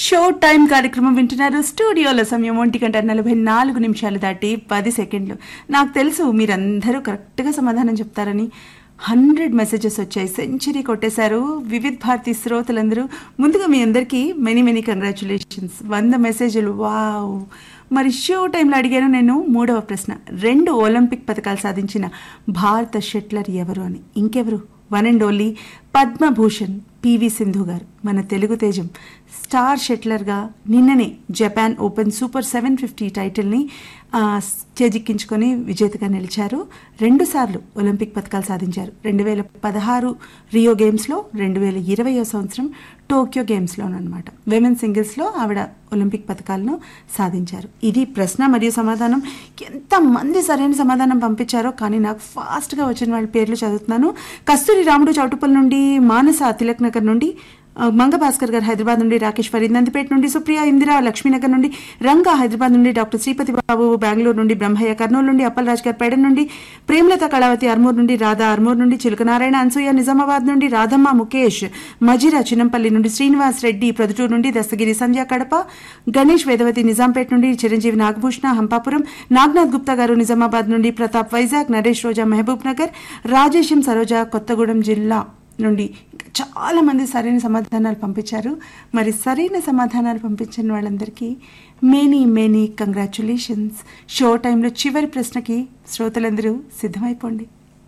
show time కార్యక్రమం వింటున్నారు స్టూడియోలో సమయం ఒంటి గంట నలభై నాలుగు నిమిషాలు దాటి పది సెకండ్లు నాకు తెలుసు మీరందరూ కరెక్ట్గా సమాధానం చెప్తారని హండ్రెడ్ మెసేజెస్ వచ్చాయి సెంచరీ కొట్టేశారు వివిధ్ భారతి శ్రోతలందరూ ముందుగా మీ అందరికీ మెనీ మెనీ కంగ్రాచులేషన్స్ వంద మెసేజ్లు వావ్ మరి షో టైంలో అడిగాను నేను మూడవ ప్రశ్న రెండు ఒలింపిక్ పథకాలు సాధించిన భారత షెట్లర్ ఎవరు అని ఇంకెవరు one and only Padmabhushan PV Sindhu garu మన తెలుగు తేజం స్టార్ షెట్లర్గా నిన్ననే Japan open super seven fifty టైటిల్ని ఆ, చేజిక్కించుకొని విజేతగా నిలిచారు రెండుసార్లు ఒలింపిక్ పథకాలు సాధించారు రెండు వేల పదహారు రియో గేమ్స్లో రెండు వేల ఇరవయో సంవత్సరం టోక్యో గేమ్స్లోనమాట విమెన్ సింగిల్స్లో ఆవిడ ఒలింపిక్ పథకాలను సాధించారు ఇది ప్రశ్న మరియు సమాధానం ఎంతమంది సరైన సమాధానం పంపించారో కానీ నాకు ఫాస్ట్గా వచ్చిన వాళ్ళ పేర్లు చదువుతున్నాను కస్తూరి రాముడు చౌటుపల్ నుండి మానస తిలక్ నగర్ నుండి ఆ, మంగ భాస్కర్ గారు హైదరాబాద్ నుండి రాకేష్ ఫరీద్ నందిపేట నుండి సుప్రియ ఇందిరా లక్ష్మీనగర్ నుండి రంగా హైదరాబాద్ నుండి డాక్టర్ శ్రీపతి బాబు బెంగళూరు నుండి బ్రహ్మయ్య కర్నూలు నుండి అప్పలరాజ్ గారు పేడ నుండి ప్రేమలత కళావతి ఆర్మూర్ నుండి రాధా ఆర్మూర్ నుండి చిలుకనారాయణ అన్సూయ నిజామాబాద్ నుండి రాధమ్మ ముఖేష్ మజిరా చిన్నంపల్లి నుండి శ్రీనివాస్ రెడ్డి ప్రొద్దుటూరు నుండి దస్తగిరి సంధ్య కడప గణేష్ వేదవతి నిజాంపేట నుండి చిరంజీవి నాగభూషణ హంపాపురం నాగనాథ్ గుప్తా గారు నిజామాబాద్ నుండి ప్రతాప్ వైజాగ్ నరేష్ రోజా మహబూబ్ నగర్ రాజేశం సరోజ కొత్తగూడెం జిల్లా నుండి ఇంకా చాలా మంది సరైన సమాధానాలు పంపించారు మరి సరైన సమాధానాలు పంపించిన వాళ్ళందరికీ మెనీ మెనీ కంగ్రాచులేషన్స్ షో టైంలో చివరి ప్రశ్నకి శ్రోతలందరూ సిద్ధమైపోండి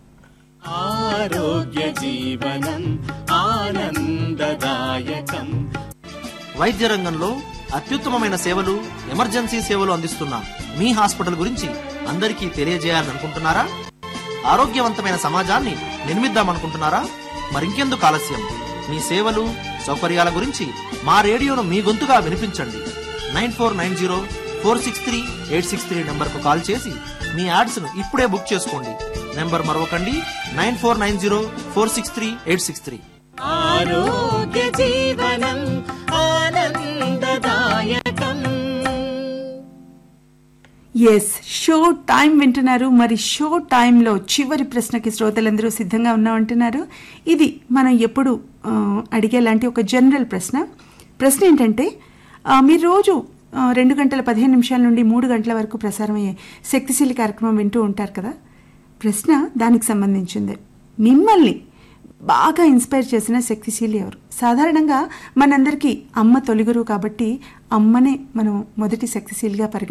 ఆరోగ్య జీవనం ఆనందదాయకం వైద్య రంగంలో అత్యుత్తమమైన సేవలు ఎమర్జెన్సీ సేవలు అందిస్తున్న మీ హాస్పిటల్ గురించి అందరికీ తెలియజేయాలనుకుంటున్నారా ఆరోగ్యవంతమైన సమాజాన్ని నిర్మిద్దామనుకుంటున్నారా మరింకెందుకు ఆలస్యం మీ సేవలు సౌకర్యాల గురించి మా రేడియోను మీ గొంతుగా వినిపించండి nine four nine zero four six three eight six three నెంబర్కు కాల్ చేసి మీ యాడ్స్ను ఇప్పుడే బుక్ చేసుకోండి నెంబర్ మరొకండి nine four nine zero four six three eight six three ఆరోగ్య జీవనం ఆనందదాయకం ఎస్ షో టైం వింటున్నారు మరి షో టైంలో చివరి ప్రశ్నకి శ్రోతలందరూ సిద్ధంగా ఉన్నామంటున్నారు ఇది మనం ఎప్పుడు ఆ, అడిగేలాంటి ఒక జనరల్ ప్రశ్న ప్రశ్న ఏంటంటే ఆ, మీరు రోజు ఆ, రెండు గంటల పదిహేను నిమిషాల నుండి మూడు గంటల వరకు ప్రసారం అయ్యే శక్తిశీలి కార్యక్రమం వింటూ ఉంటారు కదా ప్రశ్న దానికి సంబంధించింది మిమ్మల్ని బాగా ఇన్స్పైర్ చేసిన శక్తిశీలి ఎవరు సాధారణంగా మనందరికీ అమ్మ తొలిగురు కాబట్టి అమ్మనే మనం మొదటి శక్తిశీలిగా పరిగణిస్తాం